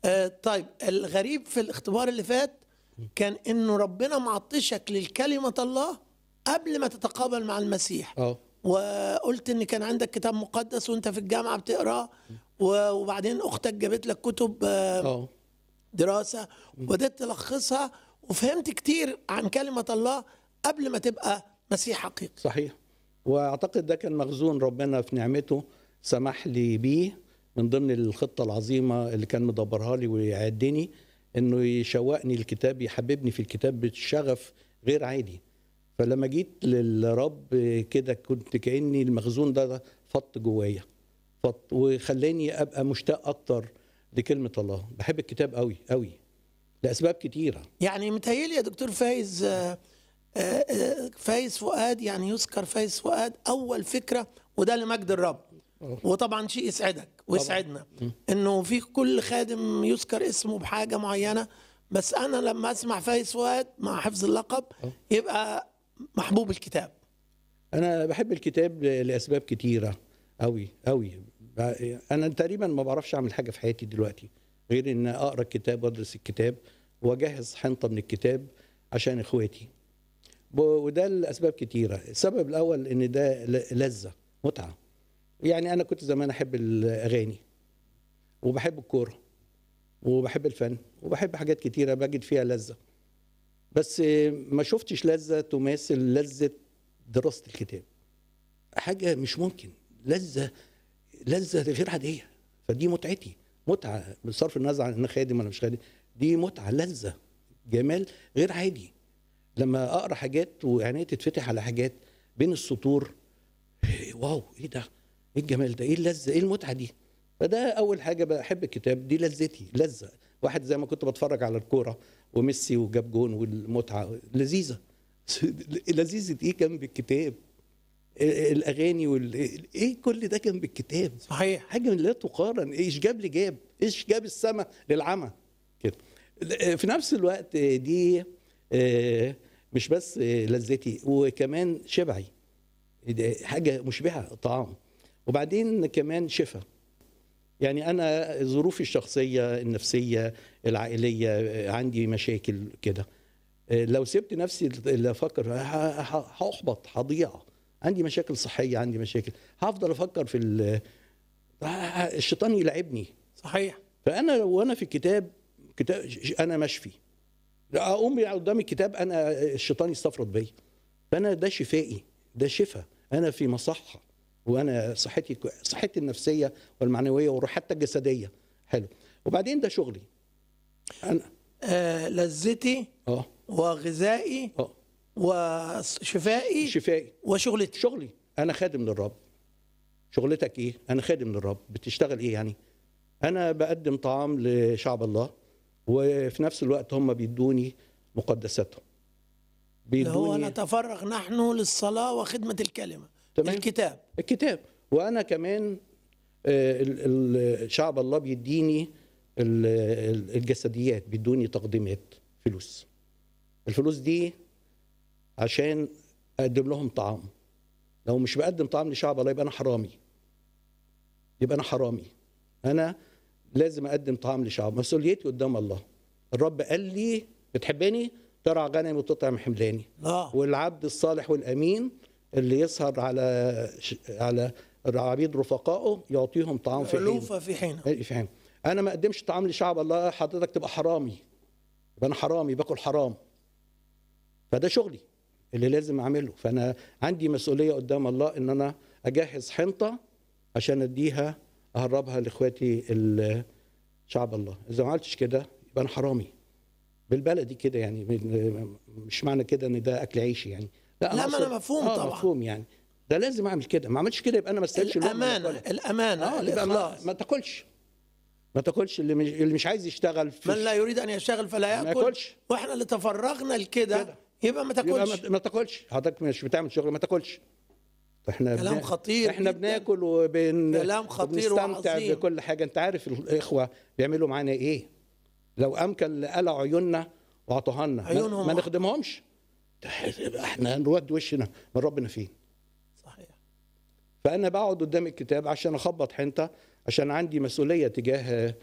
آه طيب الغريب في الاختبار اللي فات كان انه ربنا معطشك للكلمة الله قبل ما تتقابل مع المسيح اه وقلت ان كان عندك كتاب مقدس وانت في الجامعة بتقراه و- وبعدين اختك جابت لك كتب آه، اه دراسة وبدأت تلخصها وفهمت كتير عن كلمة الله قبل ما تبقى مسيح حقيقي صحيح واعتقد ده كان مخزون ربنا في نعمته سمح لي بيه من ضمن الخطه العظيمه اللي كان مدبرها لي ويعدني انه يشوقني الكتاب يحببني في الكتاب بشغف غير عادي فلما جيت للرب كده كنت كاني المخزون ده فط جوايا فط وخلاني ابقى مشتاق اكتر لكلمه الله بحب الكتاب قوي قوي لاسباب كتيره يعني متهيألي يا دكتور فايز آه، آه، آه، فايز فؤاد يعني يذكر فايز فؤاد أول فكرة وده لمجد الرب وطبعا شيء يسعدك ويسعدنا انه في كل خادم يذكر اسمه بحاجة معينة بس انا لما اسمع فايز فؤاد مع حفظ اللقب يبقى محبوب الكتاب انا بحب الكتاب ل- لاسباب كتيره قوي قوي انا تقريبا ما بعرفش اعمل حاجه في حياتي دلوقتي غير ان اقرا الكتاب وادرس الكتاب واجهز حنطه من الكتاب عشان اخواتي ب- وده لاسباب كتيره السبب الاول ان ده ل- لذه متعه يعني انا كنت زمان احب الاغاني وبحب الكوره وبحب الفن وبحب حاجات كتيره بجد فيها لذه بس ما شفتش لذة تماثل لذة دراسة الكتاب حاجة مش ممكن لذة لذة غير عادية فدي متعتي متعة بصرف النظر عن انا خادم ولا مش خادم دي متعة لذة جمال غير عادي لما اقرا حاجات وعيني تتفتح على حاجات بين السطور إيه، واو ايه ده ايه الجمال ده ايه اللذة ايه المتعة دي فده اول حاجة بحب الكتاب دي لذتي لذة واحد زي ما كنت بتفرج على الكورة وميسي وجاب جون والمتعة لذيذة لذيذة ايه جنب الكتاب الاغاني وال ايه كل ده جنب الكتاب صحيح حاجه لا تقارن ايش جاب لي جاب ايش جاب السماء للعمى كده في نفس الوقت دي آه، مش بس آه، لذتي وكمان شبعي ده حاجه مشبعه طعام وبعدين كمان شفاء يعني انا ظروفي الشخصيه النفسيه العائليه آه، عندي مشاكل كده آه، لو سبت نفسي اللي افكر ه- ه- هاحبط هضيع عندي مشاكل صحيه عندي مشاكل هفضل افكر في ال- آه، الشيطان يلعبني صحيح فانا وانا في الكتاب كتاب انا مشفي لا اقوم قدام الكتاب انا الشيطان يستفرد بيا فانا ده شفائي ده شفاء انا في مصحه وانا صحتي كو- صحتي النفسيه والمعنويه وحتى الجسديه حلو وبعدين ده شغلي انا آه لذتي اه وغذائي اه وشفائي شفائي وشغلتي شغلي انا خادم للرب شغلتك ايه انا خادم للرب بتشتغل ايه يعني انا بقدم طعام لشعب الله وفي نفس الوقت هم بيدوني مقدساتهم اللي هو بيدوني نتفرغ نحن للصلاة وخدمة الكلمة تمام. الكتاب الكتاب وانا كمان آه، ال- ال- شعب الله بيديني ال- ال- الجسديات بيدوني تقديمات فلوس الفلوس دي عشان اقدم لهم طعام لو مش بقدم طعام لشعب الله يبقى انا حرامي يبقى انا حرامي انا لازم اقدم طعام لشعب مسؤوليتي قدام الله الرب قال لي بتحبني ترعى غنمي وتطعم حملاني اه والعبد الصالح والامين اللي يسهر على ش... على عبيد رفقائه يعطيهم طعام في حين ألوفة في حين في حين انا ما اقدمش طعام لشعب الله حضرتك تبقى حرامي يبقى انا حرامي باكل حرام فده شغلي اللي لازم اعمله فانا عندي مسؤوليه قدام الله ان انا اجهز حنطه عشان اديها اهربها لاخواتي ال- شعب الله اذا ما عملتش كده يبقى انا حرامي بالبلدي كده يعني من- مش معنى كده ان ده اكل عيشي يعني لا، ما أقصد- أنا مفهوم آه طبعا. مفهوم يعني ده لازم اعمل كده ما عملتش كده يبقى انا ما استاهلش اللقمة اللي الأمانة باكلها. الأمانة اه يبقى ما, الإخلاص ما تاكلش ما تاكلش اللي مش, اللي مش عايز يشتغل في من لا يريد أن يشتغل فلا ما يأكل ياكلش. وإحنا اللي تفرغنا لكده كده. يبقى ما يبقى تاكلش ما, ما تاكلش حضرتك مش بتعمل شغل ما تاكلش احنا كلام خطير احنا جداً. بناكل وبن كلام خطير وبنستمتع وعظيم. بكل حاجه انت عارف الاخوه بيعملوا معانا ايه لو امكن لقلعوا عيوننا واعطوها لنا ما- عيونهم ما وع- نخدمهمش احنا نرد وشنا من ربنا فين صحيح فانا بقعد قدام الكتاب عشان اخبط حنطه عشان عندي مسؤوليه تجاه